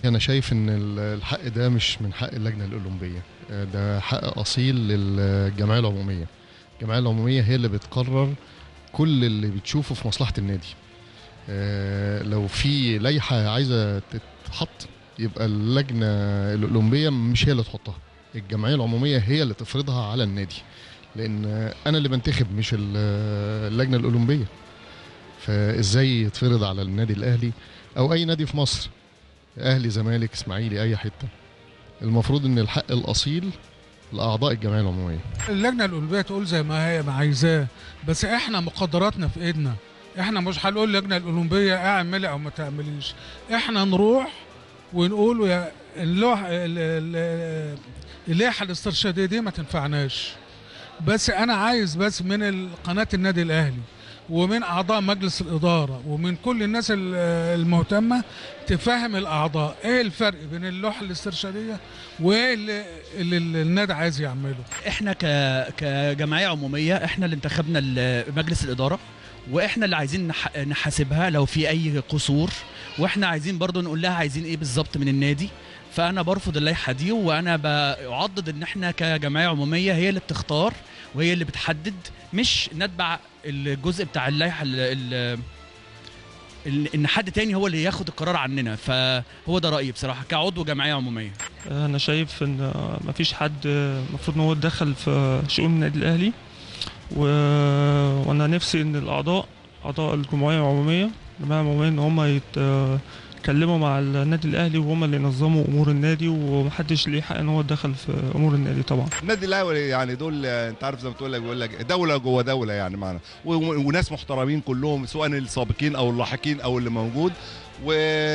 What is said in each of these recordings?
انا شايف ان ال- الحق ده مش من حق اللجنه الاولمبيه آه، ده حق اصيل للجمعيه العموميه الجمعيه العموميه هي اللي بتقرر كل اللي بتشوفه في مصلحه النادي آه، لو في لائحه عايزه تتحط يبقى اللجنه الاولمبيه مش هي اللي تحطها الجمعيه العموميه هي اللي تفرضها على النادي لان انا اللي بنتخب مش ال- اللجنه الاولمبيه فازاي يتفرض على النادي الاهلي او اي نادي في مصر اهلي زمالك اسماعيلي اي حته المفروض ان الحق الاصيل لاعضاء الجمعيه العموميه اللجنه الاولمبيه تقول زي ما هي ما عايزاه بس احنا مقدراتنا في ايدنا احنا مش هنقول اللجنه الاولمبيه اعملي او ما تعمليش احنا نروح ونقول يا اللوح ال- ال- اللائحه الاسترشاديه دي ما تنفعناش بس انا عايز بس من قناه النادي الاهلي ومن اعضاء مجلس الاداره ومن كل الناس ال- المهتمه تفهم الاعضاء ايه الفرق بين اللوحه الاسترشاديه وايه اللي, اللي النادي عايز يعمله احنا ك... كجمعيه عموميه احنا اللي انتخبنا ال- مجلس الاداره واحنا اللي عايزين نح... نحاسبها لو في اي قصور واحنا عايزين برضو نقول لها عايزين ايه بالظبط من النادي فانا برفض اللائحه دي وانا بعضد ان احنا كجمعيه عموميه هي اللي بتختار وهي اللي بتحدد مش نتبع الجزء بتاع اللائحه ال... ال... ال- ان حد تاني هو اللي ياخد القرار عننا فهو ده رايي بصراحه كعضو جمعيه عموميه انا شايف ان مفيش حد المفروض ان هو يتدخل في شؤون النادي الاهلي و... وانا نفسي ان الاعضاء اعضاء الجمعيه العموميه الجمعيه العموميه ان هم يت... يتكلموا مع النادي الاهلي وهم اللي ينظموا امور النادي ومحدش ليه حق ان هو يتدخل في امور النادي طبعا النادي الاهلي يعني دول انت عارف زي ما بتقول لك بيقول لك دوله جوه دوله يعني معنا و- و- وناس محترمين كلهم سواء السابقين او اللاحقين او اللي موجود و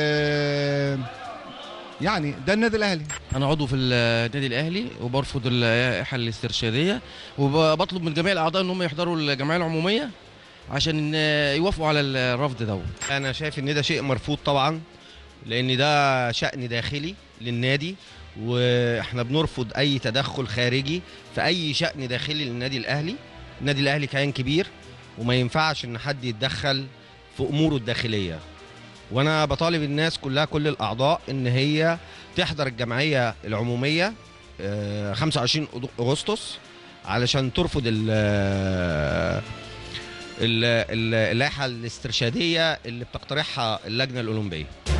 يعني ده النادي الاهلي انا عضو في النادي الاهلي وبرفض اللائحه الاسترشاديه وبطلب من جميع الاعضاء ان هم يحضروا الجمعيه العموميه عشان يوافقوا على الرفض دوت انا شايف ان ده شيء مرفوض طبعا لان ده شأن داخلي للنادي واحنا بنرفض اي تدخل خارجي في اي شأن داخلي للنادي الاهلي النادي الاهلي كيان كبير وما ينفعش ان حد يتدخل في اموره الداخليه وانا بطالب الناس كلها كل الاعضاء ان هي تحضر الجمعيه العموميه آه، 25 اغسطس علشان ترفض ال ال- ال- اللائحه الاسترشاديه اللي بتقترحها اللجنه الاولمبيه